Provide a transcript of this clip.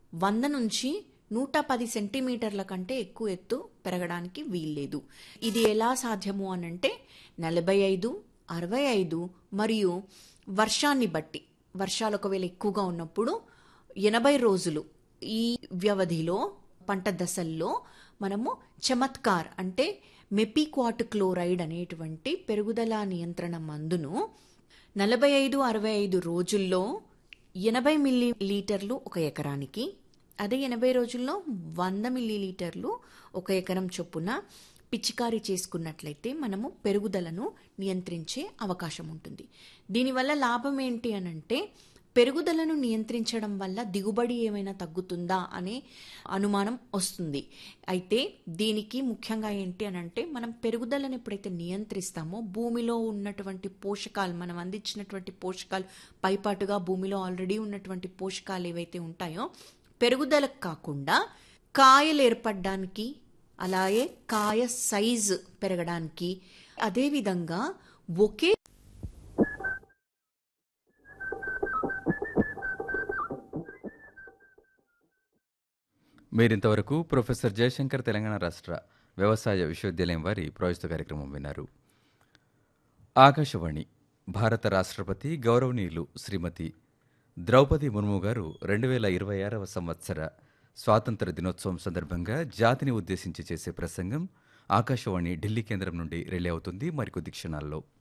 వంద నుంచి నూట పది సెంటీమీటర్ల కంటే ఎక్కువ ఎత్తు పెరగడానికి వీల్లేదు ఇది ఎలా సాధ్యము అనంటే నలభై ఐదు అరవై ఐదు మరియు వర్షాన్ని బట్టి వర్షాలు ఒకవేళ ఎక్కువగా ఉన్నప్పుడు ఎనభై రోజులు ఈ వ్యవధిలో పంట దశల్లో మనము చమత్కార్ అంటే మెపిక్వాట్ క్లోరైడ్ అనేటువంటి పెరుగుదల నియంత్రణ మందును నలభై ఐదు అరవై ఐదు రోజుల్లో ఎనభై మిల్లీ లీటర్లు ఒక ఎకరానికి అదే ఎనభై రోజుల్లో వంద మిల్లీ లీటర్లు ఒక ఎకరం చొప్పున పిచికారీ చేసుకున్నట్లయితే మనము పెరుగుదలను నియంత్రించే అవకాశం ఉంటుంది దీనివల్ల లాభం ఏంటి అనంటే పెరుగుదలను నియంత్రించడం వల్ల దిగుబడి ఏమైనా తగ్గుతుందా అనే అనుమానం వస్తుంది అయితే దీనికి ముఖ్యంగా ఏంటి అనంటే మనం పెరుగుదలను ఎప్పుడైతే నియంత్రిస్తామో భూమిలో ఉన్నటువంటి పోషకాలు మనం అందించినటువంటి పోషకాలు పైపాటుగా భూమిలో ఆల్రెడీ ఉన్నటువంటి పోషకాలు ఏవైతే ఉంటాయో పెరుగుదలకు కాకుండా కాయలు ఏర్పడడానికి అలాగే కాయ సైజు పెరగడానికి అదేవిధంగా ఒకే మీరింతవరకు ప్రొఫెసర్ జయశంకర్ తెలంగాణ రాష్ట్ర వ్యవసాయ విశ్వవిద్యాలయం వారి ప్రాయోజిత కార్యక్రమం విన్నారు ఆకాశవాణి భారత రాష్ట్రపతి గౌరవనీయులు శ్రీమతి ద్రౌపది ముర్ము గారు రెండు వేల ఇరవై ఆరవ సంవత్సర స్వాతంత్ర దినోత్సవం సందర్భంగా జాతిని ఉద్దేశించి చేసే ప్రసంగం ఆకాశవాణి ఢిల్లీ కేంద్రం నుండి రిలే అవుతుంది మరికొద్ది క్షణాల్లో